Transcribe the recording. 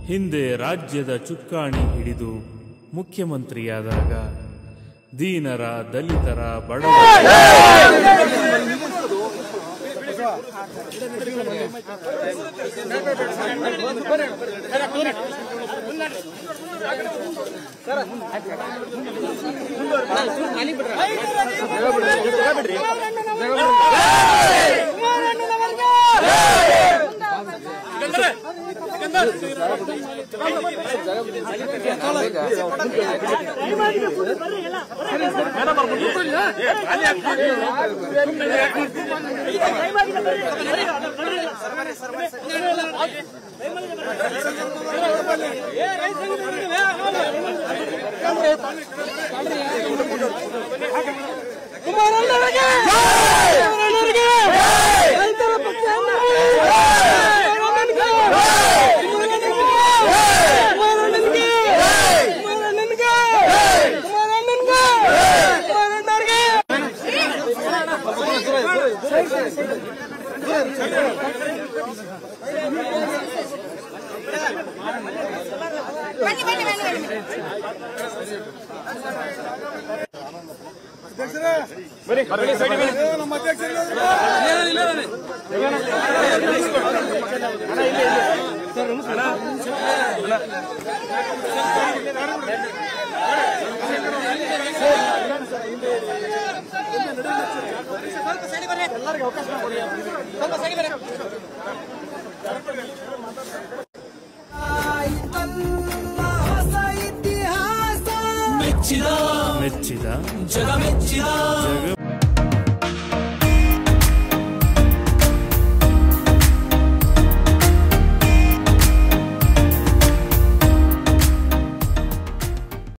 ಹಿಂದೆ ರಾಜ್ಯದ ಚುಕ್ಕಾಣಿ ಹಿಡಿದು ಮುಖ್ಯಮಂತ್ರಿಯಾದಾಗ ದೀನರ ದಲಿತರ ಬಡವರ ಕುಮಾರಣ್ಣರಿಗೆ ಕುಮಾರಣ್ಣರಿಗೆ ರೈತರ ಪಕ್ಷ ಕುಮಾರಣ್ಣನಿಗೆ ಕುಮಾರಣ್ಣನಿಗೆ ಕುಮಾರಣ್ಣನಿಗೆ ಕುಮಾರಣ್ಣನಿಗೆ ಕುಮಾರಣ್ಣರಿಗೆ ಬನ್ನಿ ಬನ್ನಿ ಬನ್ನಿ ಬನ್ನಿ ಮೆಚ್ಚಿದ ಮೆಚ್ಚಿದ ಜಗ ಮೆಚ್ಚಿದ ಜಗ